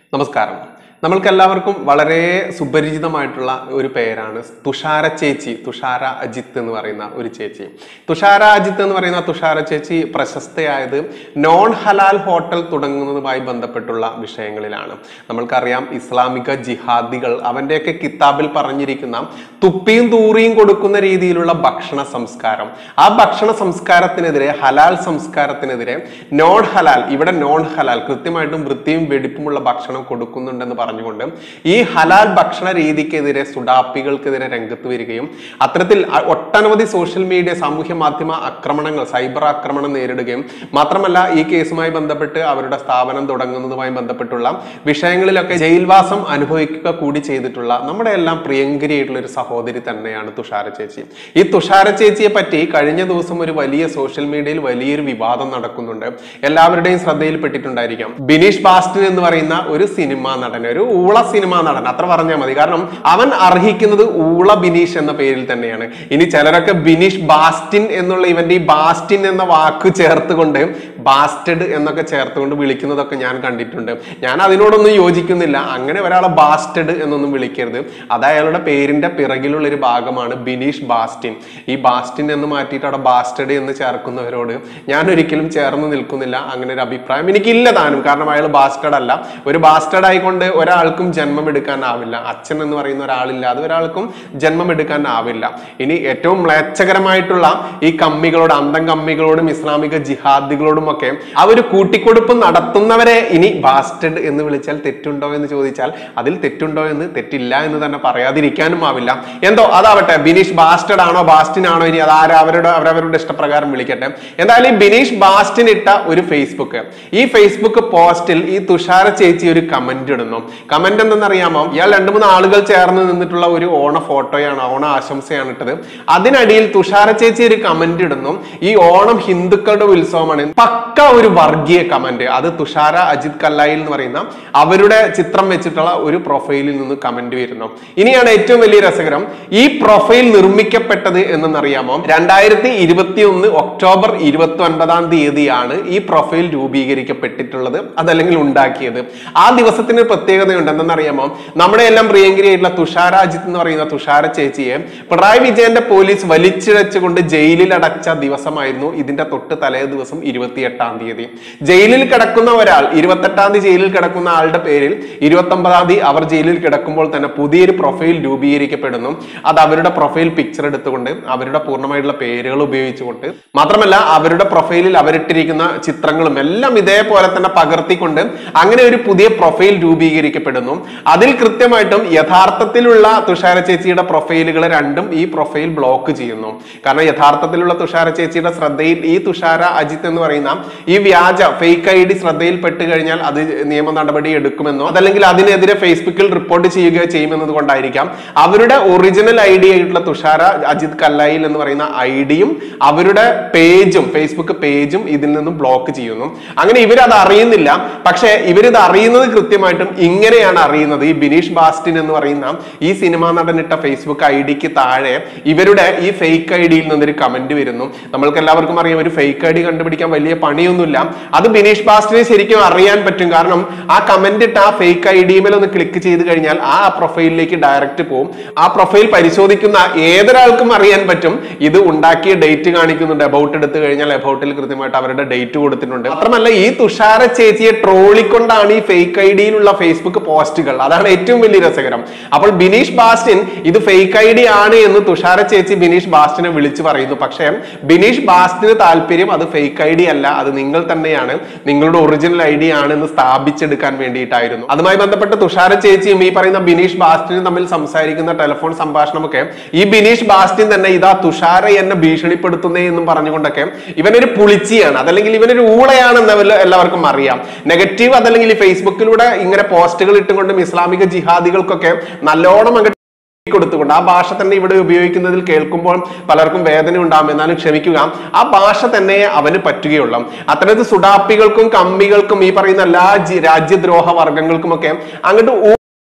നമസ്കാരം നമ്മൾക്ക് എല്ലാവർക്കും വളരെ സുപരിചിതമായിട്ടുള്ള ഒരു പേരാണ് തുഷാര ചേച്ചി തുഷാര അജിത്ത് എന്ന് പറയുന്ന ഒരു ചേച്ചി തുഷാര അജിത്ത് എന്ന് പറയുന്ന തുഷാര ചേച്ചി പ്രശസ്തയായത് നോൺ ഹലാൽ ഹോട്ടൽ തുടങ്ങുന്നതുമായി ബന്ധപ്പെട്ടുള്ള വിഷയങ്ങളിലാണ് നമ്മൾക്കറിയാം ഇസ്ലാമിക ജിഹാദികൾ അവന്റെയൊക്കെ കിതാബിൽ പറഞ്ഞിരിക്കുന്ന തുപ്പിയും തൂറിയും കൊടുക്കുന്ന രീതിയിലുള്ള ഭക്ഷണ സംസ്കാരം ആ ഭക്ഷണ സംസ്കാരത്തിനെതിരെ ഹലാൽ സംസ്കാരത്തിനെതിരെ നോൺ ഹലാൽ ഇവിടെ നോൺ ഹലാൽ കൃത്യമായിട്ടും വൃത്തിയും വെടിപ്പുമുള്ള ഭക്ഷണം കൊടുക്കുന്നുണ്ടെന്ന് പറഞ്ഞുകൊണ്ട് ഈ ഹലാൽ ഭക്ഷണ രീതിക്കെതിരെ സുഡാപ്പികൾക്കെതിരെ രംഗത്ത് വരികയും അത്തരത്തിൽ അ- ഒട്ടനവധി സോഷ്യൽ മീഡിയ സാമൂഹ്യ മാധ്യമ ആക്രമണങ്ങൾ സൈബർ ആക്രമണം നേരിടുകയും മാത്രമല്ല ഈ കേസുമായി ബന്ധപ്പെട്ട് അവരുടെ സ്ഥാപനം തുടങ്ങുന്നതുമായി ബന്ധപ്പെട്ടുള്ള വിഷയങ്ങളിലൊക്കെ ജയിൽവാസം അനുഭവിക്കുക കൂടി ചെയ്തിട്ടുള്ള നമ്മുടെ എല്ലാം പ്രിയങ്കരിയായിട്ടുള്ള ഒരു സഹോദരി തന്നെയാണ് തുഷാര ചേച്ചി ഈ തുഷാര ചേച്ചിയെ പറ്റി കഴിഞ്ഞ ദിവസം ഒരു വലിയ സോഷ്യൽ മീഡിയയിൽ വലിയൊരു വിവാദം നടക്കുന്നുണ്ട് എല്ലാവരുടെയും ശ്രദ്ധയിൽപ്പെട്ടിട്ടുണ്ടായിരിക്കാം ബിനീഷ് ബാസ്റ്റിൻ എന്ന് പറയുന്ന ഒരു സിനിമാ നടൻ ഒരു ഊള സിനിമാ നടൻ അത്ര പറഞ്ഞാൽ മതി കാരണം അവൻ അർഹിക്കുന്നത് ഊള ബിനീഷ് എന്ന പേരിൽ തന്നെയാണ് ഇനി ചിലരൊക്കെ ബിനീഷ് ബാസ്റ്റിൻ എന്നുള്ള ഇവന്റെ ഈ ബാസ്റ്റിൻ എന്ന വാക്ക് ചേർത്തുകൊണ്ട് ബാസ്റ്റഡ് എന്നൊക്കെ ചേർത്തുകൊണ്ട് വിളിക്കുന്നതൊക്കെ ഞാൻ കണ്ടിട്ടുണ്ട് ഞാൻ അതിനോടൊന്നും യോജിക്കുന്നില്ല അങ്ങനെ ഒരാളെ ബാസ്റ്റഡ് എന്നൊന്നും വിളിക്കരുത് അത് അയാളുടെ പേരിന്റെ പിറകിലുള്ള ഒരു ഭാഗമാണ് ബിനീഷ് ബാസ്റ്റിൻ ഈ ബാസ്റ്റിൻ എന്ന് മാറ്റിയിട്ട് അവിടെ ബാസ്റ്റഡ് എന്ന് ചേർക്കുന്നവരോട് ഞാൻ ഒരിക്കലും ചേർന്ന് നിൽക്കുന്നില്ല അങ്ങനെ ഒരു അഭിപ്രായം എനിക്കില്ല താനും കാരണം അയാൾ ബാസ്റ്റഡ് അല്ല ഒരു ബാസ്റ്റഡ് ആയിക്കൊണ്ട് ഒരാൾക്കും ജന്മം എടുക്കാനാവില്ല അച്ഛൻ എന്ന് പറയുന്ന ഒരാളില്ലാതെ ഒരാൾക്കും ജന്മം എടുക്കാനാവില്ല ഇനി ഏറ്റവും മ്ലേച്ഛകരമായിട്ടുള്ള ഈ കമ്മികളോട് അന്തം കമ്മികളോടും ഇസ്ലാമിക ജിഹാദികളോടും ഒക്കെ ആ ഒരു കൂട്ടിക്കൊടുപ്പ് നടത്തുന്നവരെ ഇനി ബാസ്റ്റഡ് എന്ന് വിളിച്ചാൽ തെറ്റുണ്ടോ എന്ന് ചോദിച്ചാൽ അതിൽ തെറ്റുണ്ടോ എന്ന് തെറ്റില്ല എന്ന് തന്നെ പറയാതിരിക്കാനും ആവില്ല എന്തോ അതാവട്ടെ ബിനീഷ് ബാസ്റ്റഡ് ആണോ ബാസ്റ്റിൻ ആണോ ഇനി അത് ആര് അവരുടെ അവരവരുടെ ഇഷ്ടപ്രകാരം വിളിക്കട്ടെ എന്തായാലും ഈ ബിനീഷ് ബാസ്റ്റിൻ ഇട്ട ഒരു ഫേസ്ബുക്ക് ഈ ഫേസ്ബുക്ക് പോസ്റ്റിൽ ഈ തുഷാര ചേച്ചി ഒരു കമന്റ് ഇടുന്നു കമന്റ് എന്തെന്നറിയാമോ ഇയാൾ രണ്ടു മൂന്ന് ആളുകൾ ചേർന്ന് നിന്നിട്ടുള്ള ഒരു ഓണ ഫോട്ടോയാണ് ഓണ ആശംസയാണ് ഇട്ടത് അതിനടിയിൽ തുഷാര ചേച്ചി ഒരു കമന്റ് ഇടുന്നു ഈ ഓണം ഹിന്ദുക്കളുടെ ഉത്സവമാണ് പക്ക ഒരു വർഗീയ കമന്റ് അത് തുഷാര അജിത് കല്ലായിൽ എന്ന് പറയുന്ന അവരുടെ ചിത്രം വെച്ചിട്ടുള്ള ഒരു പ്രൊഫൈലിൽ നിന്ന് കമന്റ് വരുന്നു ഇനിയാണ് ഏറ്റവും വലിയ രസകരം ഈ പ്രൊഫൈൽ നിർമ്മിക്കപ്പെട്ടത് എന്നറിയാമോ രണ്ടായിരത്തി ഇരുപത്തി ഒന്ന് ഒക്ടോബർ ഇരുപത്തി ഒൻപതാം തീയതിയാണ് ഈ പ്രൊഫൈൽ രൂപീകരിക്കപ്പെട്ടിട്ടുള്ളത് അതല്ലെങ്കിൽ ഉണ്ടാക്കിയത് ആ ദിവസത്തിന് ഒരു പ്രത്യേകതയുണ്ട് എന്തെന്നറിയാമോ നമ്മുടെ എല്ലാം പ്രിയങ്കരിയായിട്ടുള്ള തുഷാര അജിത്ത് എന്ന് പറയുന്ന തുഷാര ചേച്ചിയെ പിണറായി വിജയന്റെ പോലീസ് വലിച്ചിഴച്ചുകൊണ്ട് ജയിലിൽ അടച്ച ദിവസമായിരുന്നു ഇതിന്റെ തൊട്ട് തലേ ദിവസം ഇരുപത്തിയെട്ടാം തീയതി ജയിലിൽ കിടക്കുന്ന ഒരാൾ ഇരുപത്തെട്ടാം തീയതി ജയിലിൽ കിടക്കുന്ന ആളുടെ പേരിൽ ഇരുപത്തി ഒമ്പതാം തീയതി അവർ ജയിലിൽ കിടക്കുമ്പോൾ തന്നെ പുതിയൊരു പ്രൊഫൈൽ രൂപീകരിക്കപ്പെടുന്നു അത് അവരുടെ പ്രൊഫൈൽ പിക്ചർ എടുത്തുകൊണ്ട് അവരുടെ പൂർണ്ണമായിട്ടുള്ള പേരുകൾ ഉപയോഗിച്ചുകൊണ്ട് മാത്രമല്ല അവരുടെ പ്രൊഫൈലിൽ അവരിട്ടിരിക്കുന്ന ചിത്രങ്ങളും എല്ലാം ഇതേപോലെ തന്നെ പകർത്തിക്കൊണ്ട് അങ്ങനെ ഒരു പുതിയ പ്രൊഫൈൽ രൂപീകരിക്കപ്പെടുന്നു അതിൽ കൃത്യമായിട്ടും യഥാർത്ഥത്തിലുള്ള തുഷാര ചേച്ചിയുടെ പ്രൊഫൈലുകൾ രണ്ടും ഈ പ്രൊഫൈൽ ബ്ലോക്ക് ചെയ്യുന്നു കാരണം യഥാർത്ഥത്തിലുള്ള തുഷാര ചേച്ചിയുടെ ശ്രദ്ധയിൽ ഈ തുഷാര അജിത്ത് എന്ന് പറയുന്ന ഈ വ്യാജ ഫേക്ക് ഐ ഡി ശ്രദ്ധയിൽപ്പെട്ട് കഴിഞ്ഞാൽ അത് നിയമ നടപടി എടുക്കുമെന്നോ അതല്ലെങ്കിൽ അതിനെതിരെ ഫേസ്ബുക്കിൽ റിപ്പോർട്ട് ചെയ്യുകയോ ചെയ്യുമെന്നത് കൊണ്ടായിരിക്കാം അവരുടെ ഒറിജിനൽ ഐ ഡി ആയിട്ടുള്ള തുഷാര അജിത് കല്ലായിൽ എന്ന് പറയുന്ന ഐ ഡിയും അവരുടെ പേജും ഫേസ്ബുക്ക് പേജും ഇതിൽ നിന്നും ബ്ലോക്ക് ചെയ്യുന്നു അങ്ങനെ ഇവരത് അറിയുന്നില്ല പക്ഷേ ഇവരിത് അറിയുന്നത് കൃത്യമായിട്ടും ഇങ്ങനെയാണ് അറിയുന്നത് ഈ ബിനീഷ് ബാസ്റ്റിൻ എന്ന് പറയുന്ന ഈ സിനിമാ നടനിട്ട ഫേസ്ബുക്ക് ഐ ഡിക്ക് താഴെ ഇവരുടെ ഈ ഫേക്ക് ഐ ഡിയിൽ നിന്നൊരു കമന്റ് വരുന്നു നമ്മൾക്ക് എല്ലാവർക്കും അറിയാം ഒരു ഫേക്ക് ഐ ഡി കണ്ടുപിടിക്കാൻ വലിയ പണിയൊന്നുമില്ല അത് ബിനീഷ് ബാസ്റ്റിനെ ശരിക്കും അറിയാൻ പറ്റും കാരണം ആ കമന്റ് ഇട്ട് ആ ഫേക്ക് ഐ ഡിയിൽ ഒന്ന് ക്ലിക്ക് ചെയ്ത് കഴിഞ്ഞാൽ ആ പ്രൊഫൈലിലേക്ക് ഡയറക്റ്റ് പോകും ആ പ്രൊഫൈൽ പരിശോധിക്കുന്ന ഏതൊരാൾക്കും അറിയാൻ പറ്റും ഇത് ഉണ്ടാക്കിയ ഡേറ്റ് കാണിക്കുന്നുണ്ട് അബൌട്ട് എടുത്തു കഴിഞ്ഞാൽ അബൌട്ടിൽ കൃത്യമായിട്ട് അവരുടെ ഡേറ്റ് കൊടുത്തിട്ടുണ്ട് മാത്രമല്ല ഈ തുഷാര ചേച്ചിയെ ട്രോളിക്കൊണ്ടാണ് ഈ ഫേക്ക് ഐ ഡിയിലുള്ള ഫേസ്ബുക്ക് പോസ്റ്റുകൾ അതാണ് ഏറ്റവും വലിയ രസകരം അപ്പോൾ ബിനീഷ് ബാസ്റ്റിൻ ഇത് ഫേക്ക് ഐ ഡി ആണ് എന്ന് തുഷാര ചേച്ചി ബിനീഷ് ബാസ്റ്റിനെ വിളിച്ചു പറയുന്നു പക്ഷേ ബിനീഷ് ബാസ്റ്റിന് താല്പര്യം അത് ഫേക്ക് ഐ ഡി അല്ല അത് നിങ്ങൾ തന്നെയാണ് നിങ്ങളുടെ ഒറിജിനൽ ഐ ഡി ആണ് എന്ന് സ്ഥാപിച്ചെടുക്കാൻ വേണ്ടിയിട്ടായിരുന്നു അതുമായി ബന്ധപ്പെട്ട് തുഷാര ചേച്ചിയും ഈ പറയുന്ന ബിനീഷ് ബാസ്റ്റിനും തമ്മിൽ സംസാരിക്കുന്ന ടെലിഫോൺ സംഭാഷണമൊക്കെ ഈ ബിനീഷ് ബാസ്റ്റിൻ തന്നെ ഇതാ തുഷാര എന്നെ ഭീഷണിപ്പെടുത്തുന്നേ എന്നും പറഞ്ഞുകൊണ്ടൊക്കെ ഇവനൊരു പുളിച്ചിയാണ് അതല്ലെങ്കിൽ ഇവനൊരു ഊളയാണെന്ന് വല്ല- എല്ലാവർക്കും അറിയാം നെഗറ്റീവ് അതല്ലെങ്കിൽ ഈ ഫേസ്ബുക്കിലൂടെ ഇങ്ങനെ പോസ്റ്റുകൾ ഇട്ടുകൊണ്ടും ഇസ്ലാമിക ജിഹാദികൾക്കൊക്കെ നല്ലോണം അങ്ങ് കൊടുത്തുകൊണ്ട് ആ ഭാഷ തന്നെ ഇവിടെ ഉപയോഗിക്കുന്നതിൽ കേൾക്കുമ്പോൾ പലർക്കും വേദന ഉണ്ടാകും എന്നാലും ക്ഷമിക്കുക ആ ഭാഷ തന്നെ അവന് പറ്റുകയുള്ളൂ അത്തരത്തിൽ സുഡാപ്പികൾക്കും കമ്മികൾക്കും ഈ പറയുന്ന എല്ലാ ജി- രാജ്യദ്രോഹ വർഗങ്ങൾക്കുമൊക്കെ അങ്ങോട്ട്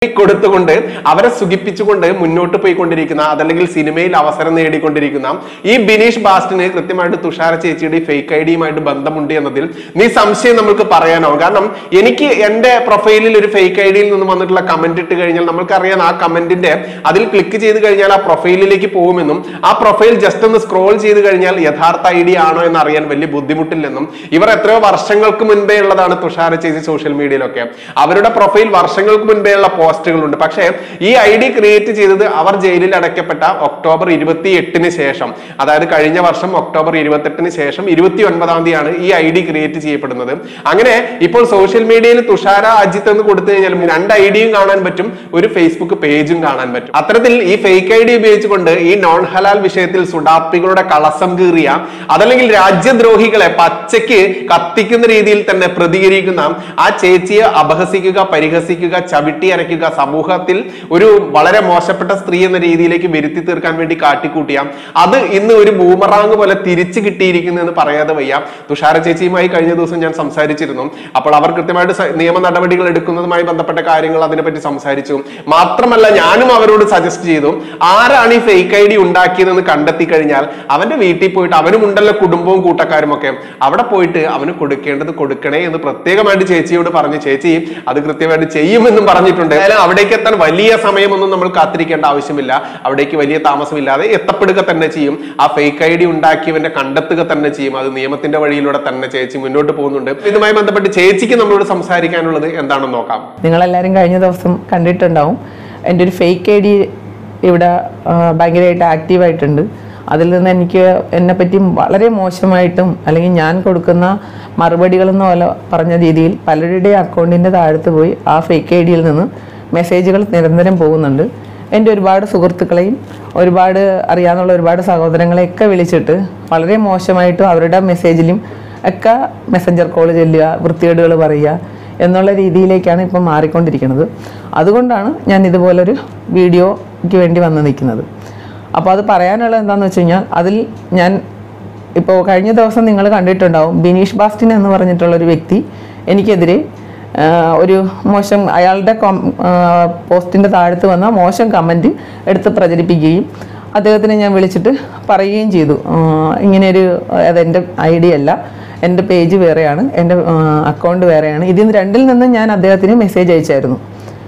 കൊടുത്തുകൊണ്ട് അവരെ സുഖിപ്പിച്ചുകൊണ്ട് മുന്നോട്ട് പോയിക്കൊണ്ടിരിക്കുന്ന അതല്ലെങ്കിൽ സിനിമയിൽ അവസരം നേടിക്കൊണ്ടിരിക്കുന്ന ഈ ബിനീഷ് ബാസ്റ്റിന് കൃത്യമായിട്ട് തുഷാര ചേച്ചിയുടെ ഫേക്ക് ഐ ഡിയുമായിട്ട് ബന്ധമുണ്ട് എന്നതിൽ നീ സംശയം നമുക്ക് പറയാനാവും കാരണം എനിക്ക് എന്റെ പ്രൊഫൈലിൽ ഒരു ഫേക്ക് ഐ ഡിയിൽ നിന്ന് വന്നിട്ടുള്ള കമന്റ് ഇട്ട് കഴിഞ്ഞാൽ നമുക്കറിയാം ആ കമന്റിന്റെ അതിൽ ക്ലിക്ക് ചെയ്ത് കഴിഞ്ഞാൽ ആ പ്രൊഫൈലിലേക്ക് പോകുമെന്നും ആ പ്രൊഫൈൽ ജസ്റ്റ് ഒന്ന് സ്ക്രോൾ ചെയ്ത് കഴിഞ്ഞാൽ യഥാർത്ഥ ഐ ഡി ആണോ എന്ന് അറിയാൻ വലിയ ബുദ്ധിമുട്ടില്ലെന്നും ഇവർ എത്രയോ വർഷങ്ങൾക്ക് മുൻപേ ഉള്ളതാണ് തുഷാര ചേച്ചി സോഷ്യൽ മീഡിയയിലൊക്കെ അവരുടെ പ്രൊഫൈൽ വർഷങ്ങൾക്ക് മുൻപേ ഉള്ള പോസ്റ്റുകളുണ്ട് പക്ഷേ ഈ ഐ ഡി ക്രിയേറ്റ് ചെയ്തത് അവർ ജയിലിൽ അടയ്ക്കപ്പെട്ട ഒക്ടോബർ ഇരുപത്തി എട്ടിന് ശേഷം അതായത് കഴിഞ്ഞ വർഷം ഒക്ടോബർ ഇരുപത്തെട്ടിന് ശേഷം ഇരുപത്തി ഒൻപതാം തീയതിയാണ് ഈ ഐ ഡി ക്രിയേറ്റ് ചെയ്യപ്പെടുന്നത് അങ്ങനെ ഇപ്പോൾ സോഷ്യൽ മീഡിയയിൽ തുഷാര അജിത്ത് എന്ന് കൊടുത്തു കഴിഞ്ഞാൽ രണ്ട് ഐ ഡിയും കാണാൻ പറ്റും ഒരു ഫേസ്ബുക്ക് പേജും കാണാൻ പറ്റും അത്തരത്തിൽ ഈ ഫേക്ക് ഐ ഡി ഉപയോഗിച്ചുകൊണ്ട് ഈ നോൺ ഹലാൽ വിഷയത്തിൽ സുഡാപ്പികളുടെ കളസം കീറിയ അതല്ലെങ്കിൽ രാജ്യദ്രോഹികളെ പച്ചയ്ക്ക് കത്തിക്കുന്ന രീതിയിൽ തന്നെ പ്രതികരിക്കുന്ന ആ ചേച്ചിയെ അപഹസിക്കുക പരിഹസിക്കുക ചവിട്ടി അരയ്ക്കുക സമൂഹത്തിൽ ഒരു വളരെ മോശപ്പെട്ട സ്ത്രീ എന്ന രീതിയിലേക്ക് വരുത്തി തീർക്കാൻ വേണ്ടി കാട്ടിക്കൂട്ടിയ അത് ഇന്ന് ഒരു ബൂമറാങ് പോലെ തിരിച്ചു കിട്ടിയിരിക്കുന്നു എന്ന് പറയാതെ വയ്യ തുഷാര ചേച്ചിയുമായി കഴിഞ്ഞ ദിവസം ഞാൻ സംസാരിച്ചിരുന്നു അപ്പോൾ അവർ കൃത്യമായിട്ട് സ- നിയമ നടപടികൾ എടുക്കുന്നതുമായി ബന്ധപ്പെട്ട കാര്യങ്ങൾ അതിനെപ്പറ്റി സംസാരിച്ചു മാത്രമല്ല ഞാനും അവരോട് സജസ്റ്റ് ചെയ്തു ആരാണ് ഈ ഫേക്ക് ഐ ഡി ഉണ്ടാക്കിയതെന്ന് കണ്ടെത്തി കഴിഞ്ഞാൽ അവന്റെ വീട്ടിൽ പോയിട്ട് അവനും ഉണ്ടല്ലോ കുടുംബവും കൂട്ടക്കാരും ഒക്കെ അവിടെ പോയിട്ട് അവന് കൊടുക്കേണ്ടത് കൊടുക്കണേ എന്ന് പ്രത്യേകമായിട്ട് ചേച്ചിയോട് പറഞ്ഞു ചേച്ചി അത് കൃത്യമായിട്ട് ചെയ്യുമെന്നും പറഞ്ഞിട്ടുണ്ട് ഏതായാലും അവിടേക്ക് എത്താൻ വലിയ സമയമൊന്നും നമ്മൾ കാത്തിരിക്കേണ്ട ആവശ്യമില്ല അവിടേക്ക് വലിയ താമസമില്ലാതെ എത്തപ്പെടുക തന്നെ ചെയ്യും ആ ഫേക്ക് ഐ ഡി ഉണ്ടാക്കിയവന്റെ കണ്ടെത്തുക തന്നെ ചെയ്യും അത് നിയമത്തിന്റെ വഴിയിലൂടെ തന്നെ ചേച്ചി മുന്നോട്ട് പോകുന്നുണ്ട് ഇതുമായി ബന്ധപ്പെട്ട് ചേച്ചിക്ക് നമ്മളോട് സംസാരിക്കാനുള്ളത് എന്താണെന്ന് നോക്കാം നിങ്ങളെല്ലാവരും കഴിഞ്ഞ ദിവസം കണ്ടിട്ടുണ്ടാവും എൻ്റെ ഒരു ഫേക്ക് ഐ ഡി ഇവിടെ ആ, ഭയങ്കരമായിട്ട് ആക്റ്റീവായിട്ടുണ്ട് അതിൽ നിന്ന് എനിക്ക് എന്നെപ്പറ്റി വളരെ മോശമായിട്ടും അല്ലെങ്കിൽ ഞാൻ കൊടുക്കുന്ന മറുപടികളെന്ന പോലെ പറഞ്ഞ രീതിയിൽ പലരുടെ അക്കൗണ്ടിൻ്റെ താഴത്ത് പോയി ആ ഫേക്ക് ഐ ഡിയിൽ നിന്ന് മെസ്സേജുകൾ നിരന്തരം പോകുന്നുണ്ട് എൻ്റെ ഒരുപാട് സുഹൃത്തുക്കളെയും ഒരുപാട് അറിയാവുന്ന ഒരുപാട് സഹോദരങ്ങളെയൊക്കെ വിളിച്ചിട്ട് വളരെ മോശമായിട്ടും അവരുടെ മെസ്സേജിലും ഒക്കെ മെസ്സഞ്ചർ കോൾ ചെല്ലുക വൃത്തികേടുകൾ പറയുക എന്നുള്ള രീതിയിലേക്കാണ് ഇപ്പം മാറിക്കൊണ്ടിരിക്കുന്നത് അതുകൊണ്ടാണ് ഞാൻ ഇതുപോലൊരു വീഡിയോയ്ക്ക് വേണ്ടി വന്ന് നിൽക്കുന്നത് അപ്പോൾ അത് പറയാനുള്ളത് എന്താണെന്ന് വെച്ച് കഴിഞ്ഞാൽ അതിൽ ഞാൻ ഇപ്പോൾ കഴിഞ്ഞ ദിവസം നിങ്ങൾ കണ്ടിട്ടുണ്ടാവും ബിനീഷ് ബാസ്റ്റിൻ എന്ന് പറഞ്ഞിട്ടുള്ള ഒരു വ്യക്തി എനിക്കെതിരെ ആ, ഒരു മോശം അയാളുടെ പോസ്റ്റിൻ്റെ താഴത്ത് വന്ന മോശം കമൻറ്റ് എടുത്ത് പ്രചരിപ്പിക്കുകയും അദ്ദേഹത്തിനെ ഞാൻ വിളിച്ചിട്ട് പറയുകയും ചെയ്തു ആ, ഇങ്ങനെയൊരു അതെൻ്റെ ഐ ഡി അല്ല എൻ്റെ പേജ് വേറെയാണ് എൻ്റെ അക്കൗണ്ട് വേറെയാണ് ഇതിൽ നിന്ന് രണ്ടിൽ നിന്ന് ഞാൻ അദ്ദേഹത്തിന് മെസ്സേജ് അയച്ചായിരുന്നു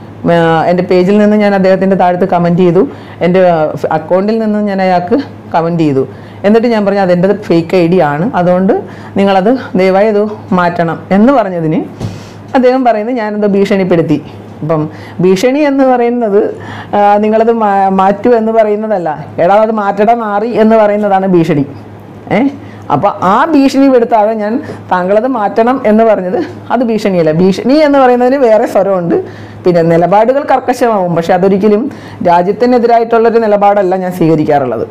ആ, എൻ്റെ പേജിൽ നിന്ന് ഞാൻ അദ്ദേഹത്തിൻ്റെ താഴത്ത് കമൻറ്റ് ചെയ്തു എൻ്റെ അക്കൗണ്ടിൽ നിന്ന് ഞാൻ അയാൾക്ക് കമൻറ്റ് ചെയ്തു എന്നിട്ട് ഞാൻ പറഞ്ഞു അതെൻ്റെ ഫേക്ക് ഐ ഡി ആണ് അതുകൊണ്ട് നിങ്ങളത് ദയവായി അത് മാറ്റണം എന്ന് പറഞ്ഞതിന് അദ്ദേഹം പറയുന്നത് ഞാനത് ഭീഷണിപ്പെടുത്തി അപ്പം ഭീഷണി എന്ന് പറയുന്നത് ആ, നിങ്ങളത് മാ- മാറ്റൂ എന്ന് പറയുന്നതല്ല എടാ അത് മാറ്റട മാറി എന്ന് പറയുന്നതാണ് ഭീഷണി ഏ അപ്പോൾ ആ ഭീഷണി പെടുത്താതെ ഞാൻ താങ്കളത് മാറ്റണം എന്ന് പറഞ്ഞത് അത് ഭീഷണിയല്ല ഭീഷണി എന്ന് പറയുന്നതിന് വേറെ സ്വരമുണ്ട് പിന്നെ നിലപാടുകൾ കർക്കശമാവും പക്ഷെ അതൊരിക്കലും രാജ്യത്തിനെതിരായിട്ടുള്ളൊരു നിലപാടല്ല ഞാൻ സ്വീകരിക്കാറുള്ളത്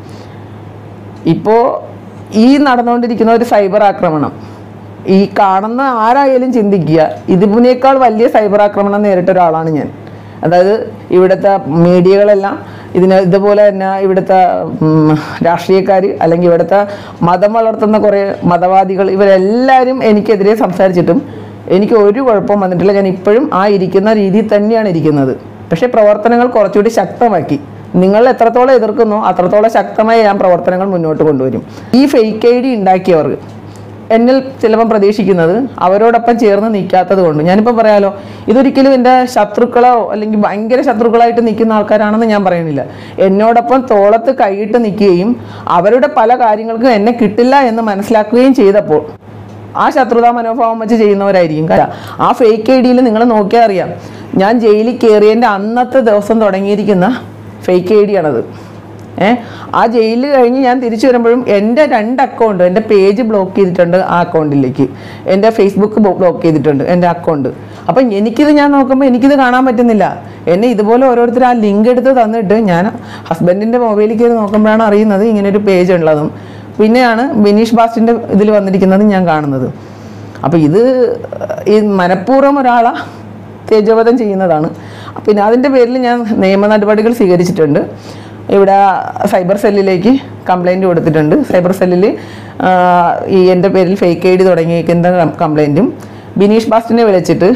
ഇപ്പോൾ ഈ നടന്നുകൊണ്ടിരിക്കുന്ന ഒരു സൈബർ ആക്രമണം ഈ കാണുന്ന ആരായാലും ചിന്തിക്കുക ഇതിനേക്കാൾ വലിയ സൈബർ ആക്രമണം നേരിട്ട ഒരാളാണ് ഞാൻ അതായത് ഇവിടുത്തെ മീഡിയകളെല്ലാം ഇതിന് ഇതുപോലെ തന്നെ ഇവിടുത്തെ രാഷ്ട്രീയക്കാർ അല്ലെങ്കിൽ ഇവിടുത്തെ മതം വളർത്തുന്ന കുറേ മതവാദികൾ ഇവരെല്ലാവരും എനിക്കെതിരെ സംസാരിച്ചിട്ടും എനിക്ക് ഒരു കുഴപ്പവും വന്നിട്ടില്ല ഞാൻ ഇപ്പോഴും ആ ഇരിക്കുന്ന രീതിയിൽ തന്നെയാണ് ഇരിക്കുന്നത് പക്ഷേ പ്രവർത്തനങ്ങൾ കുറച്ചുകൂടി ശക്തമാക്കി നിങ്ങൾ എത്രത്തോളം എതിർക്കുന്നോ അത്രത്തോളം ശക്തമായി ഞാൻ പ്രവർത്തനങ്ങൾ മുന്നോട്ട് കൊണ്ടുവരും ഈ ഫേക്ക് ഐ ഡി ഉണ്ടാക്കിയവർ എന്നിൽ ചിലപ്പം പ്രതീക്ഷിക്കുന്നത് അവരോടൊപ്പം ചേർന്ന് നിൽക്കാത്തത് കൊണ്ട് ഞാനിപ്പോൾ പറയാലോ ഇതൊരിക്കലും എൻ്റെ ശത്രുക്കളോ അല്ലെങ്കിൽ ഭയങ്കര ശത്രുക്കളായിട്ട് നിൽക്കുന്ന ആൾക്കാരാണെന്ന് ഞാൻ പറയുന്നില്ല എന്നോടൊപ്പം തോളത്ത് കൈയിട്ട് നിൽക്കുകയും അവരുടെ പല കാര്യങ്ങൾക്കും എന്നെ കിട്ടില്ല എന്ന് മനസ്സിലാക്കുകയും ചെയ്തപ്പോൾ ആ ശത്രുതാ മനോഭാവം വെച്ച് ചെയ്യുന്നവരായിരിക്കും കാരണം ആ ഫേക്ക് ഐ ഡിയിൽ നിങ്ങൾ നോക്കിയാൽ അറിയാം ഞാൻ ജയിലിൽ കയറിയതിൻ്റെ അന്നത്തെ ദിവസം തുടങ്ങിയിരിക്കുന്ന ഫേക്ക് ഐ ഡി ആണത് ഏ ആ ജയിലിൽ കഴിഞ്ഞ് ഞാൻ തിരിച്ചു വരുമ്പോഴും എൻ്റെ രണ്ട് അക്കൗണ്ട് എൻ്റെ പേജ് ബ്ലോക്ക് ചെയ്തിട്ടുണ്ട് ആ അക്കൗണ്ടിലേക്ക് എൻ്റെ ഫേസ്ബുക്ക് ബ്ലോക്ക് ചെയ്തിട്ടുണ്ട് എൻ്റെ അക്കൗണ്ട് അപ്പം എനിക്കിത് ഞാൻ നോക്കുമ്പോൾ എനിക്കിത് കാണാൻ പറ്റുന്നില്ല എന്നെ ഇതുപോലെ ഓരോരുത്തർ ആ ലിങ്ക് എടുത്ത് തന്നിട്ട് ഞാൻ ഹസ്ബൻഡിൻ്റെ മൊബൈലിൽ കയറി നോക്കുമ്പോഴാണ് അറിയുന്നത് ഇങ്ങനെ ഒരു പേജ് ഉള്ളതും പിന്നെയാണ് ബിനീഷ് ബാസ്റ്റിൻ്റെ ഇതിൽ വന്നിരിക്കുന്നത് ഞാൻ കാണുന്നത് അപ്പോൾ ഇത് ഈ മനഃപൂർവ്വം ഒരാളെ തേജോവധം ചെയ്യുന്നതാണ് പിന്നെ അതിൻ്റെ പേരിൽ ഞാൻ നിയമ നടപടികൾ സ്വീകരിച്ചിട്ടുണ്ട് ഇവിടെ സൈബർ സെല്ലിലേക്ക് കംപ്ലൈൻറ്റ് കൊടുത്തിട്ടുണ്ട് സൈബർ സെല്ലിൽ ഈ എൻ്റെ പേരിൽ ഫേക്ക് ഐ ഡി തുടങ്ങിയിരിക്കുന്ന കംപ്ലൈൻറ്റും ബിനീഷ് ബാസ്റ്റിനെ വിളിച്ചിട്ട്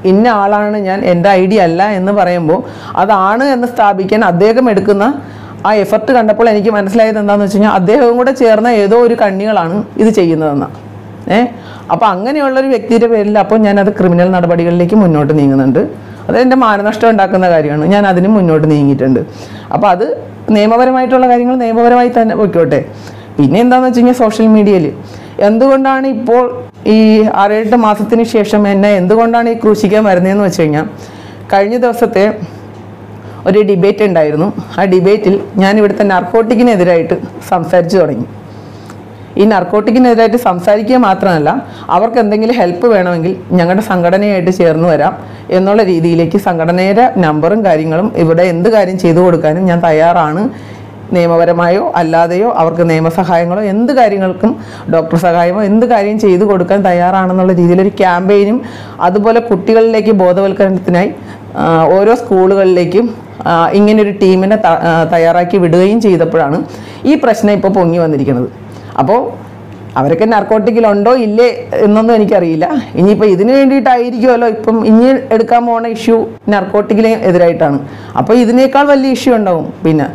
ഇന്ന ആളാണ് ഞാൻ എൻ്റെ ഐ ഡി അല്ല എന്ന് പറയുമ്പോൾ അതാണ് എന്ന് സ്ഥാപിക്കാൻ അദ്ദേഹം എടുക്കുന്ന ആ എഫർട്ട് കണ്ടപ്പോൾ എനിക്ക് മനസ്സിലായത് എന്താണെന്ന് വെച്ച് കഴിഞ്ഞാൽ അദ്ദേഹവും കൂടെ ചേർന്ന ഏതോ ഒരു കണ്ണികളാണ് ഇത് ചെയ്യുന്നതെന്നാണ് ഏ അപ്പോൾ അങ്ങനെയുള്ള ഒരു വ്യക്തിയുടെ പേരിൽ അപ്പോൾ ഞാനത് ക്രിമിനൽ നടപടികളിലേക്ക് മുന്നോട്ട് നീങ്ങുന്നുണ്ട് അത് എൻ്റെ മാനനഷ്ടം ഉണ്ടാക്കുന്ന കാര്യമാണ് ഞാൻ അതിന് മുന്നോട്ട് നീങ്ങിയിട്ടുണ്ട് അപ്പോൾ അത് നിയമപരമായിട്ടുള്ള കാര്യങ്ങൾ നിയമപരമായി തന്നെ പൊയ്ക്കോട്ടെ പിന്നെ എന്താണെന്ന് വെച്ച് കഴിഞ്ഞാൽ സോഷ്യൽ മീഡിയയിൽ എന്തുകൊണ്ടാണ് ഇപ്പോൾ ഈ ആറേഴെട്ട് മാസത്തിന് ശേഷം എന്നെ എന്തുകൊണ്ടാണ് ഈ ക്രൂശിക്കാൻ വരുന്നതെന്ന് വെച്ച് കഴിഞ്ഞാൽ കഴിഞ്ഞ ദിവസത്തെ ഒരു ഡിബേറ്റ് ഉണ്ടായിരുന്നു ആ ഡിബേറ്റിൽ ഞാൻ ഇവിടുത്തെ നർക്കോട്ടിക്കിനെതിരായിട്ട് സംസാരിച്ചു തുടങ്ങി ഈ നർക്കോട്ടിക്കിനെതിരായിട്ട് സംസാരിക്കുക മാത്രമല്ല അവർക്ക് എന്തെങ്കിലും ഹെൽപ്പ് വേണമെങ്കിൽ ഞങ്ങളുടെ സംഘടനയായിട്ട് ചേർന്ന് വരാം എന്നുള്ള രീതിയിലേക്ക് സംഘടനയുടെ നമ്പറും കാര്യങ്ങളും ഇവിടെ എന്ത് കാര്യം ചെയ്തു കൊടുക്കാനും ഞാൻ തയ്യാറാണ് നിയമപരമായോ അല്ലാതെയോ അവർക്ക് നിയമസഹായങ്ങളോ എന്ത് കാര്യങ്ങൾക്കും ഡോക്ടർ സഹായമോ എന്ത് കാര്യം ചെയ്തു കൊടുക്കാൻ തയ്യാറാണെന്നുള്ള രീതിയിലൊരു ക്യാമ്പയിനും അതുപോലെ കുട്ടികളിലേക്ക് ബോധവൽക്കരണത്തിനായി ആ, ഓരോ സ്കൂളുകളിലേക്കും ആ, ഇങ്ങനൊരു ടീമിനെ ത- ആ, തയ്യാറാക്കി വിടുകയും ചെയ്തപ്പോഴാണ് ഈ പ്രശ്നം ഇപ്പോൾ പൊങ്ങി വന്നിരിക്കുന്നത് അപ്പോൾ അവരൊക്കെ നർക്കോട്ടിക്കിലുണ്ടോ ഇല്ലേ എന്നൊന്നും എനിക്കറിയില്ല ഇനിയിപ്പോൾ ഇതിന് വേണ്ടിയിട്ടായിരിക്കുമല്ലോ ഇപ്പം ഇനി എടുക്കാൻ പോണ ഇഷ്യൂ നർക്കോട്ടിക്കിന് എതിരായിട്ടാണ് അപ്പോൾ ഇതിനേക്കാൾ വലിയ ഇഷ്യൂ ഉണ്ടാവും പിന്നെ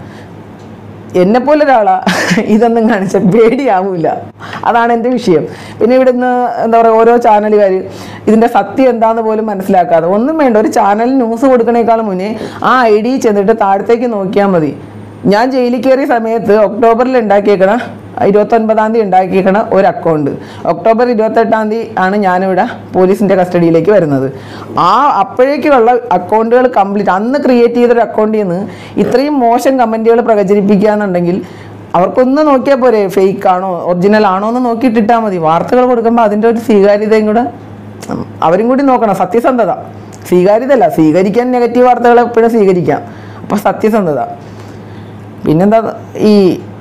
എന്നെ പോലെ ഒരാളാ ഇതൊന്നും കാണിച്ച പേടിയാവൂല അതാണ് എൻ്റെ വിഷയം പിന്നെ ഇവിടുന്ന് എന്താ പറയുക ഓരോ ചാനലുകാർ ഇതിൻ്റെ സത്യം എന്താന്ന് പോലും മനസ്സിലാക്കാതെ ഒന്നും വേണ്ട ഒരു ചാനൽ ന്യൂസ് കൊടുക്കണേക്കാൾ മുന്നേ ആ ഐ ഡി ചെന്നിട്ട് താഴത്തേക്ക് നോക്കിയാൽ മതി ഞാൻ ജയിലിൽ കയറിയ സമയത്ത് ഒക്ടോബറിൽ ഉണ്ടാക്കിയേക്കണ ഇരുപത്തൊൻപതാം തീയതി ഉണ്ടാക്കിയേക്കണ ഒരു അക്കൗണ്ട് ഒക്ടോബർ ഇരുപത്തെട്ടാം തീയതി ആണ് ഞാനിവിടെ പോലീസിൻ്റെ കസ്റ്റഡിയിലേക്ക് വരുന്നത് ആ അപ്പോഴേക്കുള്ള അക്കൗണ്ടുകൾ കംപ്ലീറ്റ് അന്ന് ക്രിയേറ്റ് ചെയ്തൊരു അക്കൗണ്ടിൽ നിന്ന് ഇത്രയും മോശം കമൻറ്റുകൾ പ്രചരിപ്പിക്കുക എന്നുണ്ടെങ്കിൽ അവർക്കൊന്ന് നോക്കിയാൽ പോരെ ഫേക്ക് ആണോ ഒറിജിനൽ ആണോ എന്ന് നോക്കിയിട്ടിട്ടാൽ മതി വാർത്തകൾ കൊടുക്കുമ്പോൾ അതിൻ്റെ ഒരു സ്വീകാര്യതയും കൂടെ ഉം, അവരും കൂടി നോക്കണം സത്യസന്ധത സ്വീകാര്യതയല്ല സ്വീകരിക്കാൻ നെഗറ്റീവ് വാർത്തകൾ എപ്പോഴും സ്വീകരിക്കാം അപ്പോൾ സത്യസന്ധത പിന്നെന്താ ഈ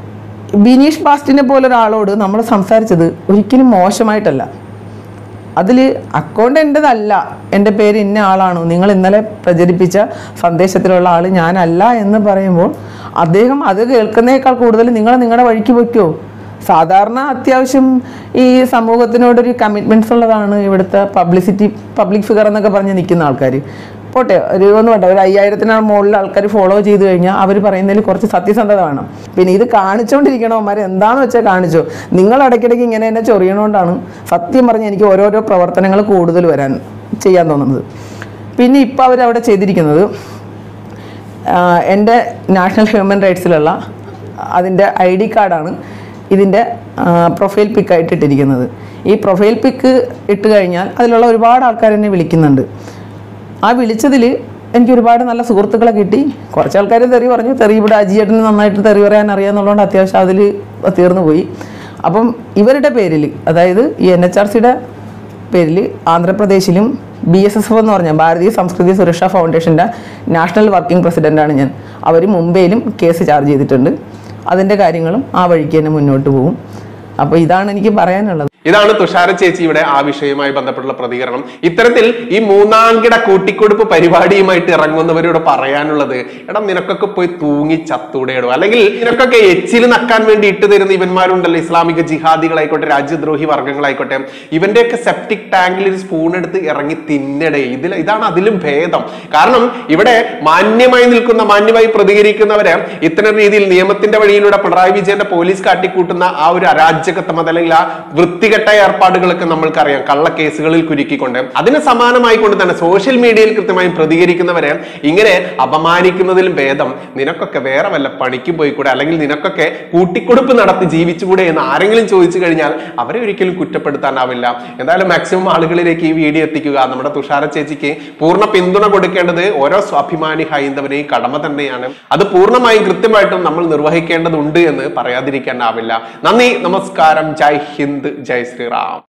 ബിനീഷ് ബാസ്റ്റിനെ പോലെ ഒരാളോട് നമ്മൾ സംസാരിച്ചത് ഒരിക്കലും മോശമായിട്ടല്ല അതിൽ അക്കൗണ്ട് എൻ്റെതല്ല എൻ്റെ പേര് ഇന്ന ആളാണ് നിങ്ങൾ ഇന്നലെ പ്രചരിപ്പിച്ച സന്ദേശത്തിലുള്ള ആൾ ഞാനല്ല എന്ന് പറയുമ്പോൾ അദ്ദേഹം അത് കേൾക്കുന്നേക്കാൾ കൂടുതൽ നിങ്ങൾ നിങ്ങളുടെ വഴിക്ക് വയ്ക്കുമോ സാധാരണ അത്യാവശ്യം ഈ സമൂഹത്തിനോടൊരു കമ്മിറ്റ്മെൻറ്റ്സ് ഉള്ളതാണ് ഇവിടുത്തെ പബ്ലിസിറ്റി പബ്ലിക് ഫിഗർ എന്നൊക്കെ പറഞ്ഞ് നിൽക്കുന്ന ആൾക്കാർ പോട്ടെ ഒരു ഒന്നും വേണ്ട ഒരു അയ്യായിരത്തിന് മുകളിൽ ആൾക്കാർ ഫോളോ ചെയ്ത് കഴിഞ്ഞാൽ അവർ പറയുന്നതിൽ കുറച്ച് സത്യസന്ധത വേണം പിന്നെ ഇത് കാണിച്ചുകൊണ്ടിരിക്കണവന്മാർ എന്താണെന്ന് വെച്ചാൽ കാണിച്ചോ നിങ്ങൾ ഇടയ്ക്കിടയ്ക്ക് ഇങ്ങനെ എന്നെ ചൊറിയണോണ്ടാണ് സത്യം പറഞ്ഞ് എനിക്ക് ഓരോരോ പ്രവർത്തനങ്ങൾ കൂടുതൽ വരാൻ ചെയ്യാൻ തോന്നുന്നത് പിന്നെ ഇപ്പോൾ അവരവിടെ ചെയ്തിരിക്കുന്നത് ആഹ് എൻ്റെ നാഷണൽ ഹ്യൂമൻ റൈറ്റ്സിലുള്ള അതിൻ്റെ ഐ ഡി കാർഡാണ് ഇതിൻ്റെ പ്രൊഫൈൽ പിക്കായിട്ട് ഇട്ടിരിക്കുന്നത് ഈ പ്രൊഫൈൽ പിക്ക് ഇട്ട് കഴിഞ്ഞാൽ അതിലുള്ള ഒരുപാട് ആൾക്കാർ എന്നെ വിളിക്കുന്നുണ്ട് ആ വിളിച്ചതിൽ എനിക്ക് ഒരുപാട് നല്ല സുഹൃത്തുക്കളെ കിട്ടി കുറച്ച് ആൾക്കാർ തെറി പറഞ്ഞു തെറി ഇവിടെ അജിയേട്ടന് നന്നായിട്ട് തെറി പറയാൻ അറിയാമെന്നുള്ളതുകൊണ്ട് അത്യാവശ്യം അതിൽ തീർന്നു പോയി അപ്പം ഇവരുടെ പേരിൽ അതായത് ഈ എൻ എച്ച് ആർ സിയുടെ പേരിൽ ആന്ധ്രാപ്രദേശിലും ബി എസ് എസ് എഫ് എന്ന് പറഞ്ഞ ഭാരതീയ സംസ്കൃതി സുരക്ഷാ ഫൗണ്ടേഷൻ്റെ നാഷണൽ വർക്കിംഗ് പ്രസിഡൻ്റാണ് ഞാൻ അവർ മുംബൈയിലും കേസ് ചാർജ് ചെയ്തിട്ടുണ്ട് അതിൻ്റെ കാര്യങ്ങളും ആ വഴിക്ക് തന്നെ മുന്നോട്ട് പോകും അപ്പോൾ ഇതാണ് എനിക്ക് പറയാനുള്ളത് ഇതാണ് തുഷാര ചേച്ചിയുടെ ആ വിഷയവുമായി ബന്ധപ്പെട്ടുള്ള പ്രതികരണം ഇത്തരത്തിൽ ഈ മൂന്നാംകിട കൂട്ടിക്കൊടുപ്പ് പരിപാടിയുമായിട്ട് ഇറങ്ങുന്നവരോട് പറയാനുള്ളത് എടാ നിനക്കൊക്കെ പോയി തൂങ്ങി ചത്തൂടെയിടോ അല്ലെങ്കിൽ നിനക്കൊക്കെ എച്ചിൽ നക്കാൻ വേണ്ടി ഇട്ട് തരുന്ന ഇവന്മാരുണ്ടല്ലോ ഇസ്ലാമിക ജിഹാദികളായിക്കോട്ടെ രാജ്യദ്രോഹി വർഗ്ഗങ്ങളായിക്കോട്ടെ ഇവന്റെയൊക്കെ സെപ്റ്റിക് ടാങ്കിൽ ഒരു സ്പൂൺ എടുത്ത് ഇറങ്ങി തിന്നടേ ഇതിൽ ഇതാണ് അതിലും ഭേദം കാരണം ഇവിടെ മാന്യമായി നിൽക്കുന്ന മാന്യമായി പ്രതികരിക്കുന്നവരെ ഇത്തരം രീതിയിൽ നിയമത്തിന്റെ വഴിയിലൂടെ പിണറായി വിജയന്റെ പോലീസ് കാട്ടിക്കൂട്ടുന്ന ആ ഒരു അരാജകത്വം അതല്ലെങ്കിൽ ആ വൃത്തികെട്ട ഏർപ്പാടുകളൊക്കെ നമ്മൾക്കറിയാം കള്ളക്കേസുകളിൽ കുരുക്കിക്കൊണ്ട് അതിന് സമാനമായി കൊണ്ട് തന്നെ സോഷ്യൽ മീഡിയയിൽ കൃത്യമായി പ്രതികരിക്കുന്നവരെ ഇങ്ങനെ അപമാനിക്കുന്നതിലും ഭേദം നിനക്കൊക്കെ വേറെ വല്ല പണിക്കും പോയിക്കൂടെ അല്ലെങ്കിൽ നിനക്കൊക്കെ കൂട്ടിക്കൊടുപ്പ് നടത്തി ജീവിച്ചുകൂടെ എന്ന് ആരെങ്കിലും ചോദിച്ചു കഴിഞ്ഞാൽ അവരെ ഒരിക്കലും കുറ്റപ്പെടുത്താനാവില്ല എന്തായാലും മാക്സിമം ആളുകളിലേക്ക് ഈ വീഡിയോ എത്തിക്കുക നമ്മുടെ തുഷാര ചേച്ചിക്ക് പൂർണ്ണ പിന്തുണ കൊടുക്കേണ്ടത് ഓരോ സ്വാഭിമാനി ഹൈന്ദവനെയും കടമ തന്നെയാണ് അത് പൂർണ്ണമായും കൃത്യമായിട്ടും നമ്മൾ നിർവഹിക്കേണ്ടതുണ്ട് എന്ന് പറയാതിരിക്കാനാവില്ല നന്ദി നമസ്കാരം ജയ് ഹിന്ദ് ജയ് ശ്രീറാം